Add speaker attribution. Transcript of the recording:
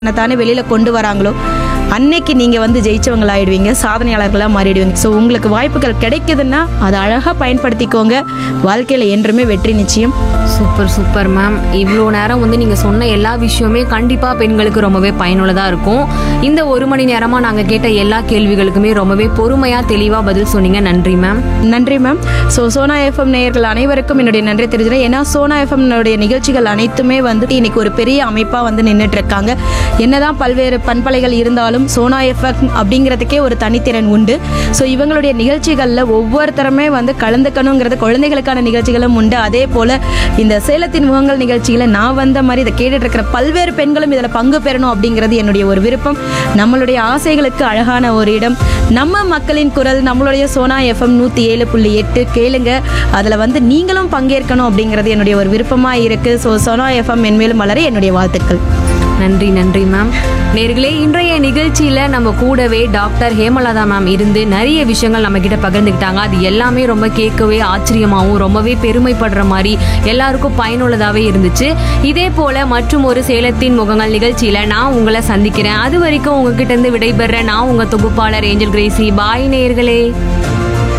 Speaker 1: தானே வெளியில கொண்டு வராங்களோ அன்னைக்கு நீங்க வந்து ஜெயிச்சவங்களா ஆயிடுவீங்க சாதனையாளர்களா மாறிடுவீங்க ஸோ உங்களுக்கு வாய்ப்புகள் கிடைக்குதுன்னா அதை அழகா பயன்படுத்திக்கோங்க வாழ்க்கையில என்றுமே வெற்றி நிச்சயம்
Speaker 2: சூப்பர் சூப்பர் மேம் இவ்வளோ நேரம் வந்து நீங்கள் சொன்ன எல்லா விஷயமே கண்டிப்பாக பெண்களுக்கு ரொம்பவே பயனுள்ளதாக இருக்கும் இந்த ஒரு மணி நேரமாக நாங்கள் கேட்ட எல்லா கேள்விகளுக்குமே ரொம்பவே பொறுமையாக தெளிவாக பதில் சொன்னீங்க நன்றி மேம்
Speaker 1: நன்றி மேம் ஸோ சோனா எஃப்எம் நேயர்கள் அனைவருக்கும் என்னுடைய நன்றி தெரிஞ்சுக்கிறேன் ஏன்னா சோனா எஃப்எம் நிகழ்ச்சிகள் அனைத்துமே வந்துட்டு இன்னைக்கு ஒரு பெரிய அமைப்பாக வந்து நின்றுட்டு இருக்காங்க என்னதான் பல்வேறு பண்பலைகள் இருந்தாலும் சோனா எஃப்எம் அப்படிங்கிறதுக்கே ஒரு தனித்திறன் உண்டு ஸோ இவங்களுடைய நிகழ்ச்சிகளில் ஒவ்வொருத்தருமே வந்து கலந்துக்கணுங்கிறது குழந்தைகளுக்கான நிகழ்ச்சிகளும் உண்டு அதே போல் இந்த சேலத்தின் முகங்கள் நிகழ்ச்சியில் நான் வந்த மாதிரி இதை கேட்டுட்டு இருக்கிற பல்வேறு பெண்களும் இதில் பங்கு பெறணும் அப்படிங்கிறது என்னுடைய ஒரு விருப்பம் நம்மளுடைய ஆசைகளுக்கு அழகான ஒரு இடம் நம்ம மக்களின் குரல் நம்மளுடைய சோனா எஃப்எம் நூற்றி ஏழு புள்ளி எட்டு கேளுங்க அதில் வந்து நீங்களும் பங்கேற்கணும் அப்படிங்கிறது என்னுடைய ஒரு விருப்பமாக இருக்குது ஸோ சோனா எஃப்எம் மென்மேலும் வளர என்னுடைய வாழ்த்துக்கள்
Speaker 2: நன்றி நன்றி மேம் நேர்களே இன்றைய நிகழ்ச்சியில் நம்ம கூடவே டாக்டர் ஹேமலதா மேம் இருந்து நிறைய விஷயங்கள் நம்ம கிட்ட பகிர்ந்துக்கிட்டாங்க அது எல்லாமே ரொம்ப கேட்கவே ஆச்சரியமாகவும் ரொம்பவே பெருமைப்படுற மாதிரி எல்லாருக்கும் பயனுள்ளதாகவே இருந்துச்சு இதே போல மற்றும் ஒரு சேலத்தின் முகங்கள் நிகழ்ச்சியில் நான் உங்களை சந்திக்கிறேன் அது வரைக்கும் உங்ககிட்ட இருந்து விடைபெற நான் உங்கள் தொகுப்பாளர் ஏஞ்சல் கிரேசி பாய் நேர்களே